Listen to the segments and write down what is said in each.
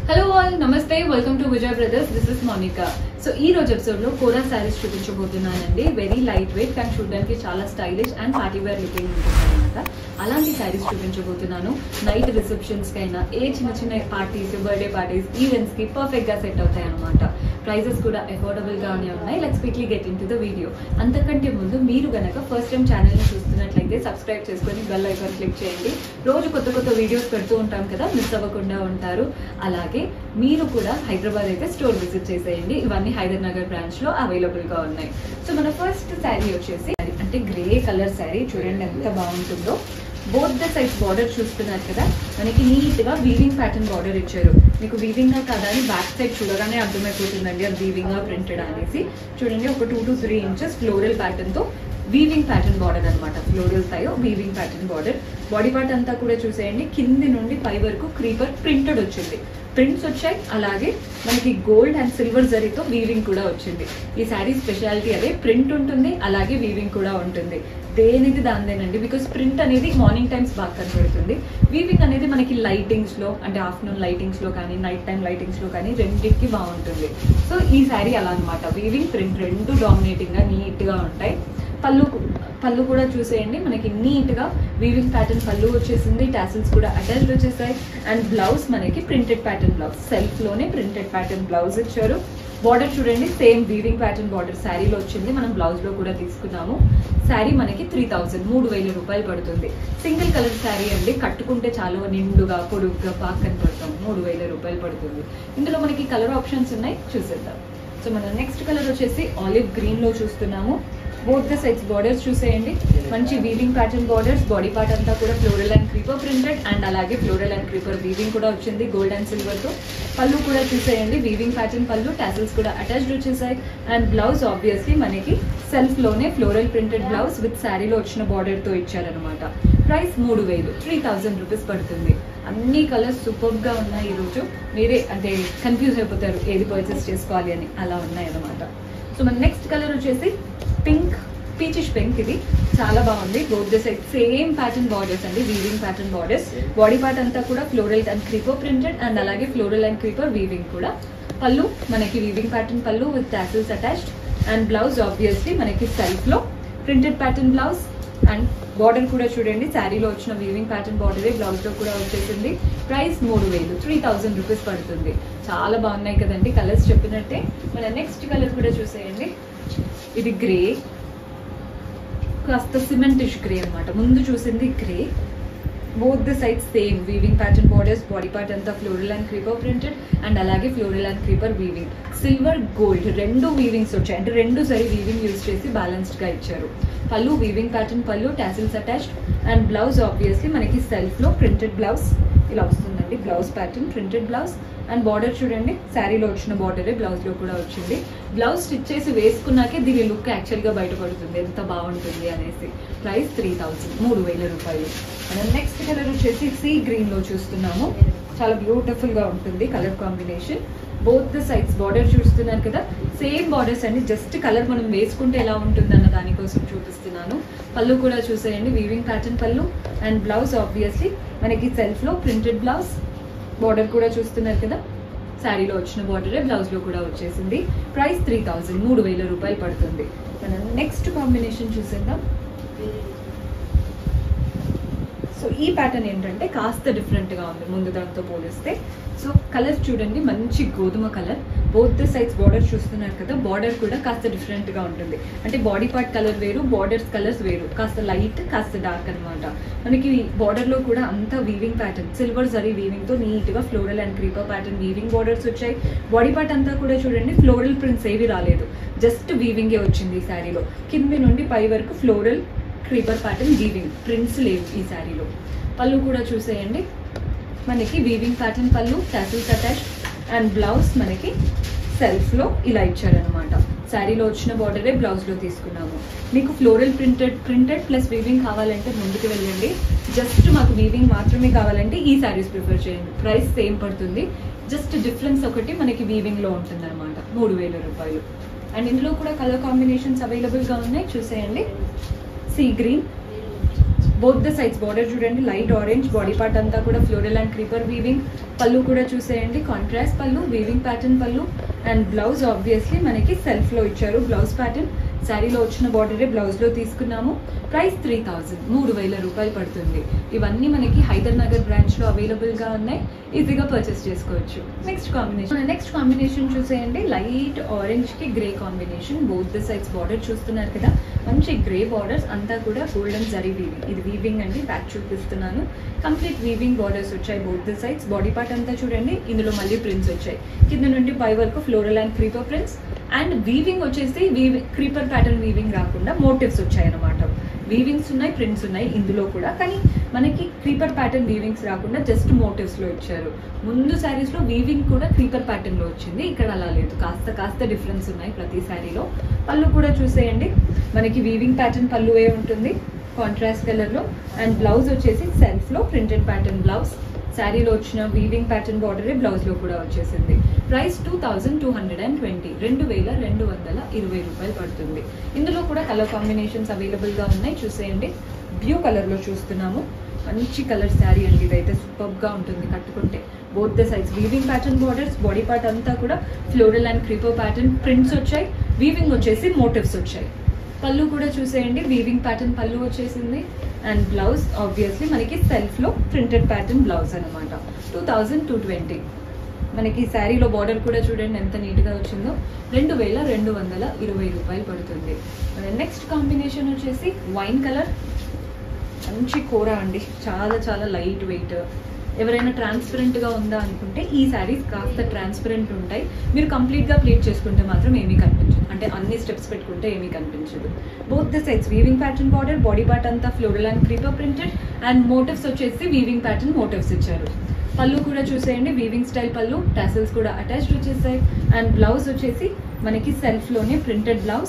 hello all నమస్తే welcome to Vijay brothers this is Monica so ఈ రోజు ఎపిసోడ్ లో కోరా శారీస్ చూపించబోతున్నానండి వెరీ లైట్ వెయిట్ కానీ చూడడానికి చాలా stylish and party wear looking ఉంటుంది అనమాట అలాంటి శారీస్ చూపించబోతున్నాను నైట్ రిసెప్షన్స్ కైనా ఏ చిన్న చిన్న పార్టీస్ బర్త్డే పార్టీస్ ఈవెంట్స్ కి పర్ఫెక్ట్ గా సెట్ అవుతాయి అనమాట ప్రైజెస్ కూడా అఫోర్డబుల్ గానే ఉన్నాయి let's quickly get into the video అంతకంటే ముందు మీరు గనక ఫస్ట్ టైం ఛానల్ ని చూస్తున్నట్లయితే సబ్స్క్రైబ్ చేసుకొని బెల్ ఐకాన్ క్లిక్ చేయండి రోజు కొత్త కొత్త వీడియోస్ పెడుతూ ఉంటాం కదా మిస్ అవ్వకుండా ఉంటారు అలాగే మీరు కూడా హైదరాబాద్ అయితే స్టోర్ విజిట్ చేసేయండి ఇవన్నీ హైదర్ నగర్ బ్రాంచ్ లో అవైలబుల్ గా ఉన్నాయి సో మన ఫస్ట్ శారీ వచ్చేసి అంటే గ్రే కలర్ శారీ చూడండి ఎంత బాగుంటుందో బోత్ ద సైజ్ బార్డర్ చూస్తున్నారు కదా మనకి నీట్ గా వీవింగ్ ప్యాటర్న్ బార్డర్ ఇచ్చారు మీకు వీవింగ్ గా కదా అని బ్యాక్ సైడ్ చూడగానే అర్థమైపోతుందండి అది వీవింగ్ గా ప్రింటెడ్ అనేసి చూడండి ఒక two to three inches floral pattern తో వీవింగ్ ప్యాటర్న్ బార్డర్ అనమాట ఫ్లోరల్ తాయో weaving pattern border body part అంతా కూడా చూసేయండి కింది నుండి పై వరకు క్రీపర్ ప్రింటెడ్ వచ్చింది ప్రింట్స్ వచ్చాయి అలాగే మనకి గోల్డ్ అండ్ సిల్వర్ జరీతో వీవింగ్ కూడా వచ్చింది ఈ శారీ స్పెషాలిటీ అదే ప్రింట్ ఉంటుంది అలాగే వీవింగ్ కూడా ఉంటుంది దేనిది దానిదేనండి బికాస్ ప్రింట్ అనేది మార్నింగ్ టైమ్స్ బాగా కనబడుతుంది వీవింగ్ అనేది మనకి లైటింగ్స్ లో అంటే ఆఫ్టర్నూన్ లైటింగ్స్ లో కానీ నైట్ టైం లైటింగ్స్ లో కానీ రెండింటికి బాగుంటుంది సో ఈ శారీ అలా అనమాట వీవింగ్ ప్రింట్ రెండు డామినేటింగ్ గా నీట్ గా ఉంటాయి పళ్ళు పళ్ళు కూడా చూసేయండి మనకి నీట్ గా వీవింగ్ ప్యాటర్న్ పళ్ళు వచ్చేసింది టాసిల్స్ కూడా అటాచ్డ్ వచ్చేసాయి అండ్ బ్లౌజ్ మనకి ప్రింటెడ్ ప్యాటర్న్ బ్లౌజ్ సెల్ఫ్ లోనే ప్రింటెడ్ ప్యాటర్న్ బ్లౌజ్ ఇచ్చారు బార్డర్ చూడండి సేమ్ వీవింగ్ ప్యాటర్న్ బార్డర్ శారీలో వచ్చింది మనం బ్లౌజ్ లో కూడా తీసుకున్నాము శారీ మనకి త్రీ థౌసండ్ మూడు వేల రూపాయలు పడుతుంది సింగిల్ కలర్ శారీ అండి కట్టుకుంటే చాలా నిండుగా పొడుగ్గా బాగా కనపడతాం మూడు వేల రూపాయలు పడుతుంది ఇందులో మనకి కలర్ ఆప్షన్స్ ఉన్నాయి చూసేద్దాం సో మన నెక్స్ట్ కలర్ వచ్చేసి ఆలివ్ గ్రీన్ లో చూస్తున్నాము బోత్ ద సైడ్స్ బార్డర్స్ చూసేయండి మంచి weaving pattern borders body part అంతా కూడా floral and creeper printed and అలాగే ఫ్లోరల్ అండ్ క్రీపర్ వీవింగ్ కూడా వచ్చింది గోల్డ్ అండ్ సిల్వర్ తో పళ్ళు కూడా చూసేయండి వీవింగ్ ప్యాటర్న్ పళ్ళు టాసిల్స్ కూడా అటాచ్డ్ వచ్చేసాయి అండ్ బ్లౌజ్ ఆబ్వియస్లీ మనకి సెల్ఫ్ లోనే ఫ్లోరల్ ప్రింటెడ్ బ్లౌజ్ విత్ శారీలో వచ్చిన బార్డర్ తో ఇచ్చారనమాట ప్రైస్ మూడు వేలు త్రీ థౌజండ్ రూపీస్ పడుతుంది అన్ని కలర్స్ సూపర్ గా ఉన్నాయి ఈ రోజు మీరే అంటే కన్ఫ్యూజ్ అయిపోతారు ఏది పర్చేస్ చేసుకోవాలి అని అలా ఉన్నాయి అనమాట సో మన నెక్స్ట్ కలర్ వచ్చేసి పింక్ పీచిష్ పింక్ ఇది చాలా బాగుంది both the side same pattern borders అండి weaving pattern borders body part అంతా కూడా floral and creeper printed and అలాగే ఫ్లోరల్ అండ్ క్రీపర్ వీవింగ్ కూడా పళ్ళు మనకి వీవింగ్ ప్యాటర్న్ పళ్ళు with tassels attached and blouse obviously మనకి సెల్ఫ్ లో printed pattern blouse and border కూడా చూడండి శారీలో వచ్చిన వీవింగ్ ప్యాటర్న్ బార్డరే బ్లౌజ్ లో కూడా వచ్చేసింది ప్రైస్ మూడు వేలు త్రీ థౌజండ్ రూపీస్ పడుతుంది చాలా బాగున్నాయి కదండి కలర్స్ చెప్పినట్టే మన నెక్స్ట్ కలర్ కూడా చూసేయండి ఇది గ్రే కాస్త సిమెంటిష్ గ్రే అన్నమాట ముందు చూసింది grey both the side same weaving pattern borders body part అంతా floral and creeper printed and అలాగే floral and creeper weaving silver gold రెండు వీవింగ్స్ వచ్చాయి అంటే రెండు సరి వీవింగ్ యూజ్ చేసి బ్యాలెన్స్డ్ గా ఇచ్చారు పళ్ళు వీవింగ్ ప్యాటర్న్ పళ్ళు tassels attached and blouse obviously మనకి సెల్ఫ్ లో ప్రింటెడ్ బ్లౌజ్ ఇలా వస్తుందండి blouse pattern printed blouse and border చూడండి శారీలో వచ్చిన బార్డరే బ్లౌజ్ లో కూడా వచ్చింది బ్లౌజ్ స్టిచ్ చేసి వేసుకున్నాకే దీని లుక్ యాక్చువల్ గా బయటపడుతుంది ఎంత బాగుంటుంది అనేసి ప్రైస్ త్రీ థౌసండ్ మూడు వేల రూపాయలు అండ్ నెక్స్ట్ కలర్ వచ్చేసి సీ గ్రీన్ లో చూస్తున్నాము చాలా బ్యూటిఫుల్ గా ఉంటుంది colour combination both the sides border చూస్తున్నారు కదా సేమ్ బార్డర్స్ అండి జస్ట్ కలర్ మనం వేసుకుంటే ఎలా ఉంటుంది అన్న దానికోసం చూపిస్తున్నాను పళ్ళు కూడా చూసేయండి వీవింగ్ ప్యాటర్న్ పళ్ళు అండ్ బ్లౌజ్ ఆబ్వియస్లీ మనకి సెల్ఫ్ లో ప్రింటెడ్ బ్లౌజ్ బార్డర్ కూడా చూస్తున్నారు కదా శారీలో వచ్చిన బార్డరే బ్లౌజ్ లో కూడా వచ్చేసింది ప్రైస్ త్రీ థౌజండ్ మూడు వేల రూపాయలు పడుతుంది మనం నెక్స్ట్ కాంబినేషన్ చూసేద్దాం సో ఈ ప్యాటర్న్ ఏంటంటే కాస్త డిఫరెంట్ గా ఉంది ముందు దాంతో పోలిస్తే సో కలర్ చూడండి మంచి గోధుమ colour both the sides border చూస్తున్నారు కదా బార్డర్ కూడా కాస్త డిఫరెంట్ గా ఉంటుంది అంటే బాడీ పార్ట్ కలర్ వేరు బార్డర్స్ కలర్స్ వేరు కాస్త లైట్ కాస్త డార్క్ అనమాట మనకి బార్డర్ లో కూడా అంతా weaving pattern silver zari weaving తో నీట్ గా floral and creeper pattern weaving borders వచ్చాయి బాడీ పార్ట్ అంతా కూడా చూడండి ఫ్లోరల్ ప్రింట్స్ ఏవి రాలేదు జస్ట్ వీవింగే వచ్చింది ఈ శారీలో కింది నుండి పై వరకు floral creeper pattern weaving prints లేవు ఈ శారీలో పళ్ళు కూడా చూసేయండి మనకి వీవింగ్ ప్యాటర్న్ పళ్ళు టాసిల్స్ అటాచ్ అండ్ బ్లౌజ్ మనకి సెల్ఫ్లో ఇలా ఇచ్చారనమాట శారీలో వచ్చిన బార్డరే బ్లౌజ్లో తీసుకున్నాము మీకు floral printed printed plus weaving కావాలంటే ముందుకు వెళ్ళండి జస్ట్ మాకు వీవింగ్ మాత్రమే కావాలంటే ఈ శారీస్ ప్రిఫర్ చేయండి ప్రైస్ సేమ్ పడుతుంది జస్ట్ డిఫరెన్స్ ఒకటి మనకి వీవింగ్లో ఉంటుంది అనమాట మూడు వేల రూపాయలు అండ్ ఇందులో కూడా కలర్ కాంబినేషన్స్ అవైలబుల్గా ఉన్నాయి చూసేయండి sea green both the sides border చూడండి లైట్ ఆరెంజ్ బాడీ పార్ట్ అంతా కూడా ఫ్లోరల్ అండ్ క్రీపర్ వీవింగ్ పళ్ళు కూడా చూసేయండి కాంట్రాస్ట్ పళ్ళు వీవింగ్ ప్యాటర్న్ పళ్ళు అండ్ బ్లౌజ్ ఆబ్వియస్లీ మనకి సెల్ఫ్ లో ఇచ్చారు బ్లౌజ్ ప్యాటర్న్ శారీలో వచ్చిన బార్డరే బ్లౌజ్ లో తీసుకున్నాము ప్రైస్ త్రీ థౌజండ్ మూడు వేల రూపాయలు పడుతుంది ఇవన్నీ మనకి హైదర్ నగర్ బ్రాంచ్ లో అవైలబుల్ గా ఉన్నాయి ఈజీగా పర్చేస్ చేసుకోవచ్చు నెక్స్ట్ కాంబినేషన్ నెక్స్ట్ కాంబినేషన్ చూసేయండి లైట్ ఆరెంజ్ కి grey combination both the sides border చూస్తున్నారు కదా మంచి గ్రే బార్డర్స్ అంతా కూడా గోల్డెన్ జరీ వీవింగ్ ఇది వీవింగ్ అండి బ్యాక్ చూపిస్తున్నాను కంప్లీట్ వీవింగ్ బార్డర్స్ వచ్చాయి both the sides body part అంతా చూడండి ఇందులో మళ్ళీ ప్రింట్స్ వచ్చాయి కింద నుండి పై వరకు floral and creeper prints and weaving వచ్చేసి వీవింగ్ క్రీపర్ ప్యాటర్న్ వీవింగ్ రాకుండా మోటివ్స్ వచ్చాయి అనమాట వీవింగ్స్ ఉన్నాయి ప్రింట్స్ ఉన్నాయి ఇందులో కూడా కానీ మనకి క్రీపర్ ప్యాటర్న్ వీవింగ్స్ రాకుండా జస్ట్ మోటివ్స్ లో ఇచ్చారు ముందు శారీస్ లో వీవింగ్ కూడా క్రీపర్ ప్యాటర్న్ లో వచ్చింది ఇక్కడ అలా లేదు కాస్త కాస్త డిఫరెన్స్ ఉన్నాయి ప్రతి శారీలో పళ్ళు కూడా చూసేయండి మనకి వీవింగ్ ప్యాటర్న్ పళ్ళువే ఉంటుంది కాంట్రాస్ట్ కలర్ లో అండ్ బ్లౌజ్ వచ్చేసి సెల్ఫ్ లో ప్రింటెడ్ ప్యాటర్న్ బ్లౌజ్ శారీలో వచ్చిన వీవింగ్ ప్యాటర్న్ బార్డరే బ్లౌజ్ లో కూడా వచ్చేసింది price two thousand two hundred and twenty రెండు వేల రెండు వందల ఇరవై రూపాయలు పడుతుంది ఇందులో కూడా కలర్ కాంబినేషన్స్ అవైలబుల్ గా ఉన్నాయి చూసేయండి బ్లూ కలర్ లో చూస్తున్నాము మంచి కలర్ శారీ అండి ఇదైతే సూపర్ గా ఉంటుంది కట్టుకుంటే both the sides weaving pattern borders body part అంతా కూడా floral and creeper pattern prints వచ్చాయి వీవింగ్ వచ్చేసి మోటివ్స్ వచ్చాయి పళ్ళు కూడా చూసేయండి వీవింగ్ ప్యాటర్న్ పళ్ళు వచ్చేసింది అండ్ బ్లౌజ్ ఆబ్వియస్లీ మనకి సెల్ఫ్ లో ప్రింటెడ్ ప్యాటర్న్ బ్లౌజ్ అనమాట టూ థౌజండ్ టూ ట్వంటీ మనకి శారీలో బార్డర్ కూడా చూడండి ఎంత నీట్గా వచ్చిందో రెండు వేల రెండు వందల ఇరవై రూపాయలు పడుతుంది నెక్స్ట్ కాంబినేషన్ వచ్చేసి వైన్ కలర్ మంచి కూర అండి చాలా చాలా లైట్ వెయిట్ ఎవరైనా ట్రాన్స్పరెంట్ గా ఉందా అనుకుంటే ఈ శారీస్ కాస్త ట్రాన్స్పరెంట్ ఉంటాయి మీరు కంప్లీట్ గా ప్లేట్ చేసుకుంటే మాత్రం ఏమీ కనిపించదు అంటే అన్ని స్టెప్స్ పెట్టుకుంటే ఏమీ కనిపించదు both the sides weaving pattern border body part అంతా floral and creeper printed and motifs వచ్చేసి వీవింగ్ ప్యాటర్న్ మోటివ్స్ ఇచ్చారు పళ్ళు కూడా చూసేయండి వీవింగ్ స్టైల్ పళ్ళు టాసిల్స్ కూడా అటాచ్డ్ వచ్చేసాయి అండ్ బ్లౌజ్ వచ్చేసి మనకి సెల్ఫ్ లోనే ప్రింటెడ్ బ్లౌజ్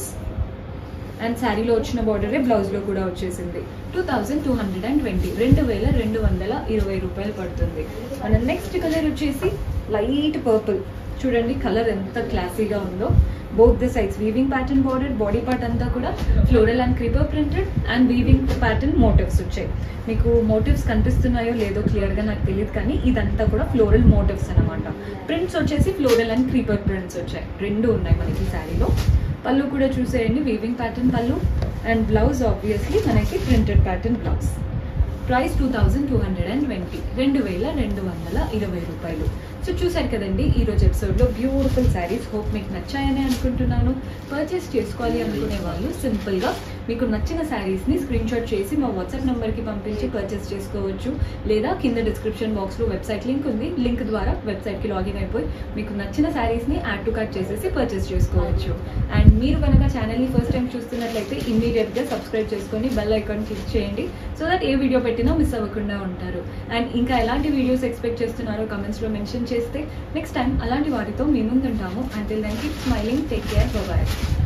అండ్ శారీలో వచ్చిన బార్డరే బ్లౌజ్ లో కూడా వచ్చేసింది two thousand two hundred and twenty రెండు వేల రెండు వందల ఇరవై రూపాయలు పడుతుంది మన నెక్స్ట్ కలర్ వచ్చేసి లైట్ పర్పుల్ చూడండి కలర్ ఎంత క్లాసీగా ఉందో both the sides weaving pattern border body part అంతా కూడా floral and creeper printed and weaving pattern motifs వచ్చాయి మీకు మోటివ్స్ కనిపిస్తున్నాయో లేదో క్లియర్గా నాకు తెలియదు కానీ ఇదంతా కూడా ఫ్లోరల్ మోటివ్స్ అనమాట ప్రింట్స్ వచ్చేసి ఫ్లోరల్ అండ్ క్రీపర్ ప్రింట్స్ వచ్చాయి రెండు ఉన్నాయి మనకి శారీలో పళ్ళు కూడా చూసేయండి వీవింగ్ ప్యాటర్న్ పళ్ళు అండ్ బ్లౌజ్ ఆబ్వియస్లీ మనకి printed pattern blouse price two thousand two hundred and twenty రెండు వేల రెండు వందల ఇరవై రూపాయలు సో చూసారు కదండి ఈ రోజు ఎపిసోడ్లో బ్యూటిఫుల్ శారీస్ హోప్ మీకు నచ్చాయని అనుకుంటున్నాను పర్చేస్ చేసుకోవాలి అనుకునే వాళ్ళు సింపుల్గా మీకు నచ్చిన శారీస్ని స్క్రీన్ షాట్ చేసి మా వాట్సాప్ నెంబర్కి పంపించి పర్చేస్ చేసుకోవచ్చు లేదా కింద డిస్క్రిప్షన్ బాక్స్లో వెబ్సైట్ లింక్ ఉంది లింక్ ద్వారా వెబ్సైట్కి లాగిన్ అయిపోయి మీకు నచ్చిన శారీస్ని యాడ్ టు కార్ట్ చేసేసి పర్చేస్ చేసుకోవచ్చు అండ్ మీరు కనుక ఛానల్ని ఫస్ట్ టైం చూస్తున్నట్లయితే ఇమ్మీడియట్గా సబ్స్క్రైబ్ చేసుకొని బెల్ ఐకాన్ క్లిక్ చేయండి సో దట్ ఏ వీడియో పెట్టినా మిస్ అవ్వకుండా ఉంటారు అండ్ ఇంకా ఎలాంటి వీడియోస్ ఎక్స్పెక్ట్ చేస్తున్నారో కమెంట్స్లో మెన్షన్ చేస్తే నెక్స్ట్ టైం అలాంటి వాటితో మీ ముందుంటాము until then keep smiling take care bye